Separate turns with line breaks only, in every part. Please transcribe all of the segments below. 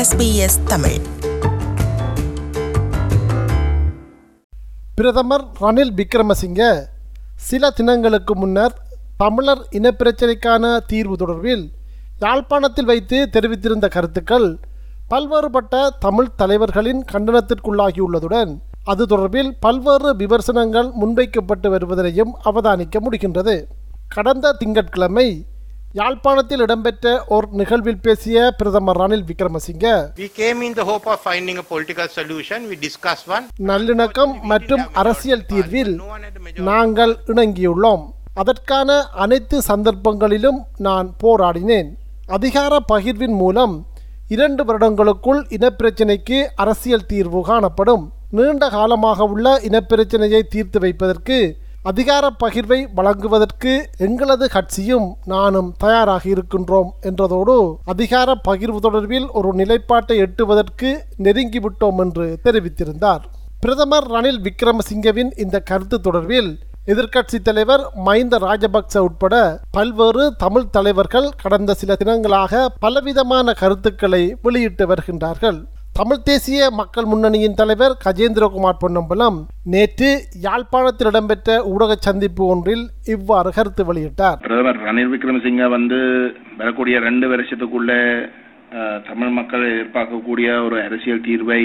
SBS Tamil
பிரதமர் ரணில் விக்ரமசிங்க சில தினங்களுக்கு முன்னர் தமிழர் இனப்பிரச்சினைக்கான தீர்வு தொடர்பில் யாழ்ப்பாணத்தில் வைத்து தெரிவித்திருந்த கருத்துக்கள் பல்வேறுபட்ட தமிழ் தலைவர்களின் கண்டனத்திற்குள்ளாகியுள்ளதுடன் அது தொடர்பில் பல்வேறு விமர்சனங்கள் முன்வைக்கப்பட்டு வருவதனையும் அவதானிக்க முடிகின்றது கடந்த திங்கட்கிழமை யாழ்ப்பாணத்தில் இடம்பெற்ற ஒரு நிகழ்வில் பேசிய பிரதமர் Ranil Wickremesinghe
We came in the hope of finding a political solution. We discussed one.
நல்லிணக்கம் மற்றும் அரசியல் தீர்வில் நாங்கள் இணங்கியுள்ளோம் அதற்கான அனைத்து சந்தர்ப்பங்களிலும் நான் போராடினேன் அதிகார பகிர்வின் மூலம் இரண்டு வருடங்களுக்குள் இனப்பிரச்சினைக்கு அரசியல் தீர்வு காணப்படும் நீண்ட காலமாக உள்ள இனப்பிரச்சினையை தீர்த்து வைப்பதற்கு அதிகார பகிர்வை வழங்குவதற்கு எங்களது கட்சியும் நானும் தயாராக இருக்கின்றோம் என்றதோடு அதிகார பகிர்வு தொடர்பில் ஒரு நிலைப்பாட்டை எட்டுவதற்கு நெருங்கிவிட்டோம் என்று தெரிவித்திருந்தார் பிரதமர் ரணில் விக்ரமசிங்கவின் இந்த கருத்து தொடர்பில் எதிர்க்கட்சி தலைவர் மஹிந்த ராஜபக்ச உட்பட பல்வேறு தமிழ் தலைவர்கள் கடந்த சில தினங்களாக பலவிதமான கருத்துக்களை வெளியிட்டு வருகின்றார்கள் தமிழ் தேசிய மக்கள் முன்னணியின் தலைவர் கஜேந்திரகுமார் பொன்னம்பலம் நேற்று யாழ்ப்பாணத்தில் இடம்பெற்ற ஊடக சந்திப்பு ஒன்றில் இவ்வாறு கருத்து வெளியிட்டார்
பிரதமர் ரணில் விக்ரமசிங்க வந்து வரக்கூடிய ரெண்டு வருஷத்துக்குள்ள அஹ், தமிழ் மக்கள் எதிர்பார்க்கக்கூடிய ஒரு அரசியல் தீர்வை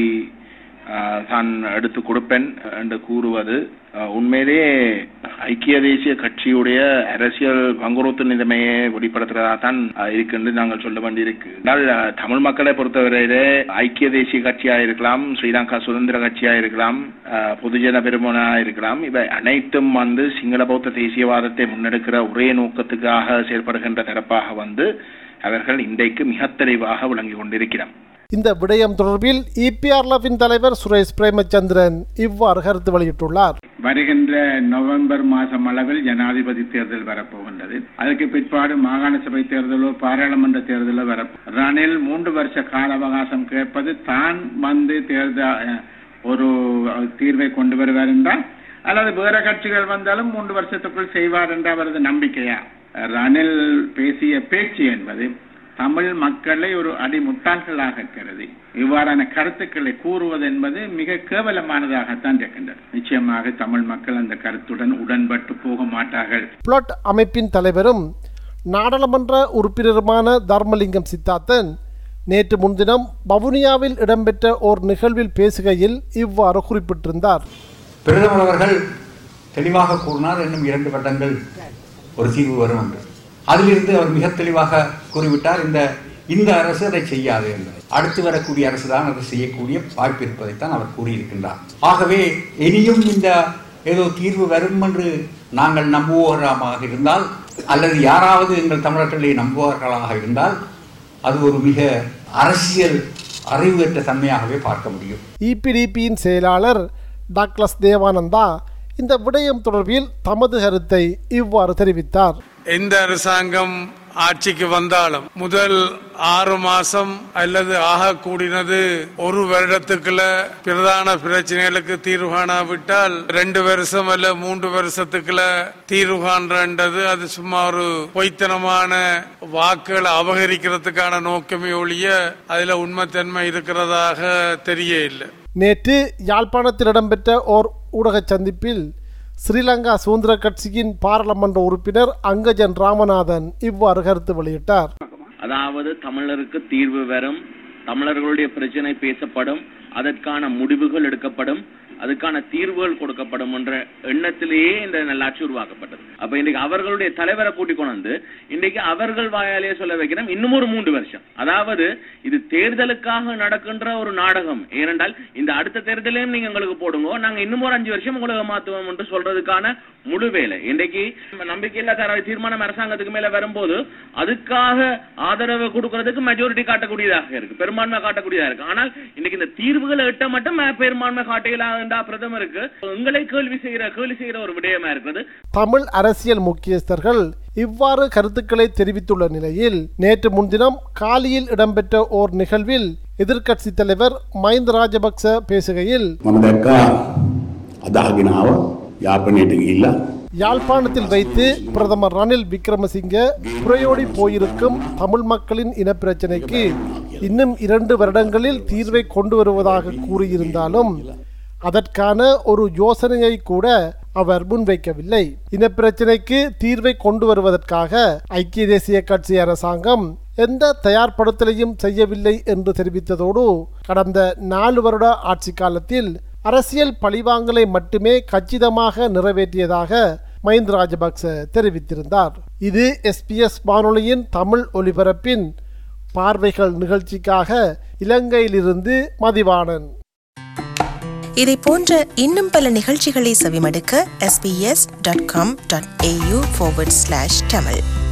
அஹ், தான் எடுத்து கொடுப்பேன் என்று கூறுவது அஹ், உண்மையிலேயே ஐக்கிய தேசிய கட்சியுடைய அரசியல் பங்குறுத்து நிலைமையை வெளிப்படுத்துறதா தான் அஹ், இருக்கு நாங்கள் சொல்ல வேண்டியிருக்கு ஆனால் அஹ், தமிழ் மக்களை பொறுத்தவரையிலே ஐக்கிய தேசிய கட்சியா இருக்கலாம் ஸ்ரீலங்கா சுதந்திர கட்சியா இருக்கலாம் அஹ், பொதுஜன பெருமனா இருக்கலாம் இவை அனைத்தும் வந்து சிங்கள பௌத்த தேசியவாதத்தை முன்னெடுக்கிற ஒரே நோக்கத்துக்காக செயல்படுகின்ற தரப்பாக வந்து அவர்கள் இன்றைக்கு மிக தெளிவாக விளங்கிக் கொண்டிருக்கிறோம்
இந்த விடயம் தொடர்பில் இபிஆர்லவின் தலைவர் சுரேஷ் பிரேமச்சந்திரன் இவ்வாறு கருத்து வெளியிட்டுள்ளார்
வருகின்ற நவம்பர் மாதம் அளவில் ஜனாதிபதி தேர்தல் வரப்போகின்றது அதுக்கு பிற்பாடு மாகாண சபை தேர்தலோ பாராளுமன்ற தேர்தலோ வர ரணில் மூன்று வருஷ கால அவகாசம் கேட்பது தான் வந்து தேர்தல் ஒரு தீர்வை கொண்டு வருவார் என்றால் அல்லது வேற கட்சிகள் வந்தாலும் மூன்று வருஷத்துக்குள் செய்வார் என்ற அவரது நம்பிக்கையா ரணில் பேசிய பேச்சு என்பது தமிழ் மக்களை ஒரு அடி முட்டாள்களாக கருதி இவ்வாறான கருத்துக்களை கூறுவது என்பது மிக கேவலமானதாகத்தான் இருக்கின்றது நிச்சயமாக தமிழ் மக்கள் அந்த கருத்துடன் உடன்பட்டு போக மாட்டார்கள்
புளட் அமைப்பின் தலைவரும் நாடாளுமன்ற உறுப்பினருமான தர்மலிங்கம் சித்தார்த்தன் நேற்று முன்தினம் வவுனியாவில் இடம்பெற்ற ஓர் நிகழ்வில் பேசுகையில் இவ்வாறு குறிப்பிட்டிருந்தார்
பிரதமர் அவர்கள் தெளிவாக கூறினார் இன்னும் இரண்டு வருடங்கள் ஒரு தீர்வு வரும் என்று அதிலிருந்து அவர் மிக தெளிவாக கூறிவிட்டார் இந்த இந்த அரசு அதை செய்யாது என்று அடுத்து வரக்கூடிய அரசு தான் அதை செய்யக்கூடிய வாய்ப்பு இருப்பதைத்தான் அவர் கூறியிருக்கின்றார் ஆகவே இனியும் இந்த ஏதோ தீர்வு வரும் என்று நாங்கள் நம்புவோராமாக இருந்தால் அல்லது யாராவது எங்கள் தமிழர்களை நம்புவார்களாக இருந்தால் அது ஒரு மிக அரசியல் அறிவுற்ற தன்மையாகவே பார்க்க முடியும்
இபிடிபியின் செயலாளர் டாக்லஸ் தேவானந்தா இந்த விடயம் தொடர்பில் தமது கருத்தை இவ்வாறு தெரிவித்தார்
எந்த அரசாங்கம் ஆட்சிக்கு வந்தாலும் முதல் ஆறு மாசம் அல்லது ஆக கூடினது ஒரு வருடத்துக்குள்ள பிரதான பிரச்சனைகளுக்கு தீர்வு காணாவிட்டால் ரெண்டு வருஷம் அல்ல மூன்று வருஷத்துக்குள்ள தீர்வு காண்றது அது சும்மா ஒரு பொய்த்தனமான வாக்குகளை அபகரிக்கிறதுக்கான நோக்கமே ஒழிய அதுல உண்மைத்தன்மை இருக்கிறதாக தெரிய இல்லை
நேற்று யாழ்ப்பாணத்தில் இடம்பெற்ற ஓர் ஊடக சந்திப்பில் ஸ்ரீலங்கா சுதந்திர கட்சியின் பாராளுமன்ற உறுப்பினர் அங்கஜன் ராமநாதன் இவ்வாறு கருத்து வெளியிட்டார்
அதாவது தமிழருக்கு தீர்வு வரும் தமிழர்களுடைய பிரச்சனை பேசப்படும் அதற்கான முடிவுகள் எடுக்கப்படும் அதுக்கான தீர்வுகள் கொடுக்கப்படும் என்ற எண்ணத்திலேயே இந்த நல்லாட்சி உருவாக்கப்பட்டது அப்ப இன்றைக்கு அவர்களுடைய தலைவரை கூட்டிக் கொண்டு வந்து இன்றைக்கு அவர்கள் வாயாலேயே சொல்ல வைக்கிறோம் இன்னும் ஒரு மூன்று வருஷம் அதாவது இது தேர்தலுக்காக நடக்கின்ற ஒரு நாடகம் ஏனென்றால் இந்த அடுத்த தேர்தலையும் நீங்க எங்களுக்கு போடுங்க நாங்க இன்னும் ஒரு அஞ்சு வருஷம் உங்களுக்கு மாத்துவோம் என்று சொல்றதுக்கான முழு வேலை இன்றைக்கு நம்பிக்கையில்லா தர தீர்மானம் அரசாங்கத்துக்கு மேல வரும்போது அதுக்காக ஆதரவு கொடுக்கறதுக்கு மெஜாரிட்டி காட்டக்கூடியதாக இருக்கு பெரும்பான்மை காட்டக்கூடியதாக இருக்கு ஆனால் இன்னைக்கு இந்த தீர்வுகளை எட்ட மட்டும் பெரும்பான்மை காட்டுகிறாண்டா பிரதமருக்கு எங்களை கேள்வி செய்கிற கேள்வி செய்கிற ஒரு விடயமா இருக்கிறது
தமிழ் அரசியல் முக்கியஸ்தர்கள் இவ்வாறு கருத்துக்களை தெரிவித்துள்ள நிலையில் நேற்று முன்தினம் காலியில் இடம்பெற்ற ஓர் நிகழ்வில் எதிர்க்கட்சி தலைவர் மஹிந்த ராஜபக்ச பேசுகையில்
මම දැක්කා අදාගෙනාව යාපනයට ගිල්ලා
யாழ்ப்பாணத்தில் வைத்து பிரதமர் ரணில் விக்ரமசிங்க புறையோடி போயிருக்கும் தமிழ் மக்களின் இனப்பிரச்சினைக்கு இன்னும் இரண்டு வருடங்களில் தீர்வை கொண்டு வருவதாக கூறியிருந்தாலும் அதற்கான ஒரு யோசனையை கூட அவர் முன்வைக்கவில்லை இனப்பிரச்சினைக்கு தீர்வை கொண்டு வருவதற்காக ஐக்கிய தேசிய கட்சி அரசாங்கம் எந்த தயார்படுத்தலையும் செய்யவில்லை என்று தெரிவித்ததோடு கடந்த நாலு வருட ஆட்சி காலத்தில் அரசியல் பழிவாங்கலை மட்டுமே கச்சிதமாக நிறைவேற்றியதாக மஹிந்த ராஜபக்ச தெரிவித்திருந்தார் இது எஸ்பிஎஸ் வானொலியின் தமிழ் ஒலிபரப்பின் பார்வைகள் நிகழ்ச்சிக்காக இலங்கையிலிருந்து மதிவாணன்
இதை போன்ற இன்னும் பல நிகழ்ச்சிகளை செவிமடுக்க sbs.com.au forward slash tamil